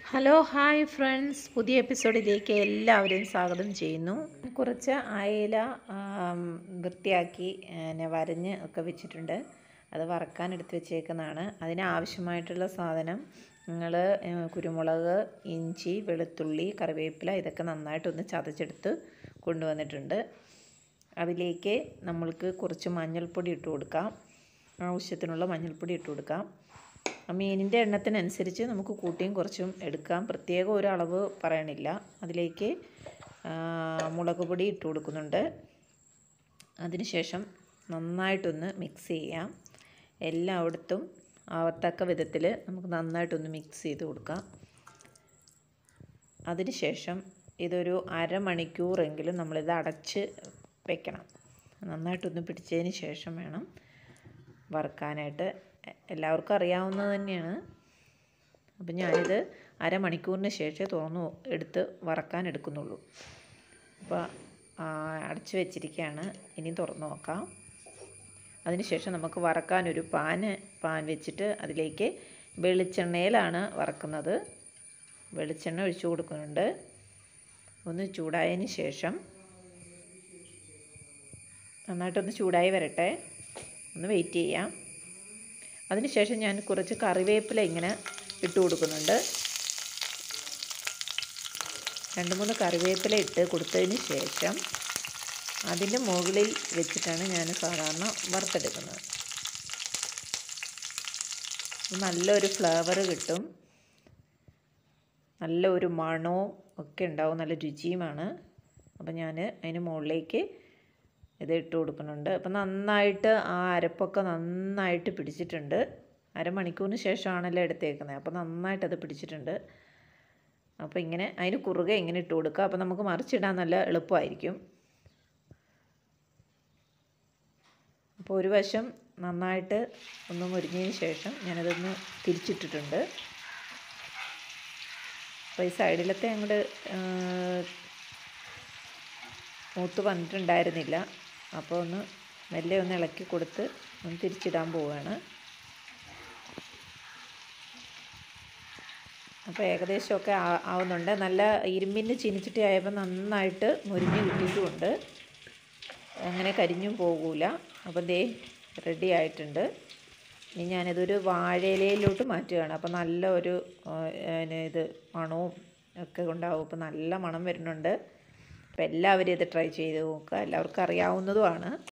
hello hi friends പുതിയ എപ്പിസോഡിലേക്ക് എല്ലാവരെയും സ്വാഗതം ചെയ്യുന്നു കുറച്ച് അയല ആം, വൃത്തിയാക്കി പിന്നെ വരഞ്ഞ് ഒക്കെ വെച്ചിട്ടുണ്ട് അത് വറക്കാൻ എടുത്ത് വെച്ചേക്കുന്നതാണ് അതിന് ആവശ്യമായിട്ടുള്ള സാധനം നിങ്ങൾ കുരുമുളക് ഇഞ്ചി വെളുത്തുള്ളി കറിവേപ്പില ഇതൊക്കെ നന്നായിട്ടൊന്ന് ചതച്ചെടുത്ത് കൊണ്ടുവന്നിട്ടുണ്ട് അതിലേക്ക് നമ്മൾക്ക് കുറച്ച് മഞ്ഞൾപ്പൊടി ഇട്ട് കൊടുക്കാം ആവശ്യത്തിനുള്ള മഞ്ഞൾപ്പൊടി ഇട്ട് കൊടുക്കാം ആ മീനിൻ്റെ എണ്ണത്തിനനുസരിച്ച് നമുക്ക് കൂട്ടിയും കുറച്ചും എടുക്കാം പ്രത്യേകം ഒരു അളവ് പറയണില്ല അതിലേക്ക് ആ, മുളക് പൊടി ഇട്ട് കൊടുക്കുന്നുണ്ട് അതിനുശേഷം നന്നായിട്ടൊന്ന് മിക്സ് ചെയ്യാം എല്ലായിടത്തും ആവത്തക്ക വിധത്തിൽ നമുക്ക് നന്നായിട്ടൊന്ന് മിക്സ് ചെയ്ത് കൊടുക്കാം അതിനുശേഷം ഇതൊരു അരമണിക്കൂറെങ്കിലും നമ്മളിത് അടച്ച് വെക്കണം നന്നായിട്ടൊന്ന് പിടിച്ചതിന് ശേഷം വേണം വറുക്കാനായിട്ട് എ- എല്ലാവർക്കും അറിയാവുന്നത് തന്നെയാണ് അപ്പം ഞാനിത് അരമണിക്കൂറിന് ശേഷമേ തുറന്നു എടുത്ത് വറക്കാൻ എടുക്കുന്നുള്ളൂ അപ്പോൾ അടച്ചു വെച്ചിരിക്കുകയാണ് ഇനി തുറന്നു നോക്കാം അതിനുശേഷം നമുക്ക് വറക്കാനൊരു പാന് പാൻ വെച്ചിട്ട് അതിലേക്ക് വെളിച്ചെണ്ണയിലാണ് വറക്കുന്നത് വെളിച്ചെണ്ണ ഒഴിച്ചു കൊടുക്കുന്നുണ്ട് ഒന്ന് ചൂടായതിന് ശേഷം നന്നായിട്ടൊന്ന് ചൂടായി വരട്ടെ ഒന്ന് വെയിറ്റ് ചെയ്യാം അതിനുശേഷം ഞാൻ കുറച്ച് കറിവേപ്പില ഇങ്ങനെ ഇട്ട് കൊടുക്കുന്നുണ്ട് രണ്ട് മൂന്ന് കറിവേപ്പില ഇട്ട് കൊടുത്തതിന് ശേഷം അതിൻ്റെ മുകളിൽ വെച്ചിട്ടാണ് ഞാൻ സാധാരണ വറുത്തെടുക്കുന്നത് നല്ലൊരു ഫ്ലേവർ കിട്ടും നല്ല ഒരു മണവും ഒക്കെ ഉണ്ടാവും നല്ല രുചിയുമാണ് അപ്പം ഞാൻ അതിന് മുകളിലേക്ക് ഇത് ഇട്ട് കൊടുക്കുന്നുണ്ട് അപ്പം നന്നായിട്ട് ആ അരപ്പൊക്കെ നന്നായിട്ട് പിടിച്ചിട്ടുണ്ട് അരമണിക്കൂറിന് ശേഷമാണല്ലോ എടുത്തേക്കുന്നത് അപ്പോൾ നന്നായിട്ട് അത് പിടിച്ചിട്ടുണ്ട് അപ്പോൾ ഇങ്ങനെ അതിന് കുറുകെ ഇങ്ങനെ ഇട്ട് കൊടുക്കുക അപ്പോൾ നമുക്ക് മറിച്ചിടാൻ നല്ല എളുപ്പമായിരിക്കും അപ്പോൾ ഒരു വശം നന്നായിട്ട് ഒന്ന് മുരിഞ്ഞതിന് ശേഷം ഞാനതൊന്ന് തിരിച്ചിട്ടിട്ടുണ്ട് അപ്പോൾ ഈ സൈഡിലത്തെ അങ്ങോട്ട് മൂത്ത് വന്നിട്ടുണ്ടായിരുന്നില്ല അപ്പോൾ ഒന്ന് മെല്ലെ ഒന്ന് ഇളക്കി കൊടുത്ത് ഒന്ന് തിരിച്ചിടാൻ പോവുകയാണ് അപ്പോൾ ഏകദേശമൊക്കെ ആ- ആവുന്നുണ്ട് നല്ല ഇരുമ്പിൻ്റെ ചീനിച്ചിട്ടി ആയപ്പോൾ നന്നായിട്ട് മുരിഞ്ഞ് കിട്ടിയിട്ടുമുണ്ട് അങ്ങനെ കരിഞ്ഞും പോകൂല അപ്പോൾ ദേ റെഡി ആയിട്ടുണ്ട് ഇനി ഞാനിതൊരു വാഴയിലയിലോട്ട് മാറ്റുകയാണ് അപ്പോൾ നല്ല ഒരു ആ, പിന്നെ ഇത് മണവും ഒക്കെ ഉണ്ടാവും അപ്പോൾ നല്ല മണം വരുന്നുണ്ട് അപ്പോൾ എല്ലാവരും ഇത് ട്രൈ ചെയ്ത് നോക്കുക എല്ലാവർക്കും അറിയാവുന്നതുമാണ്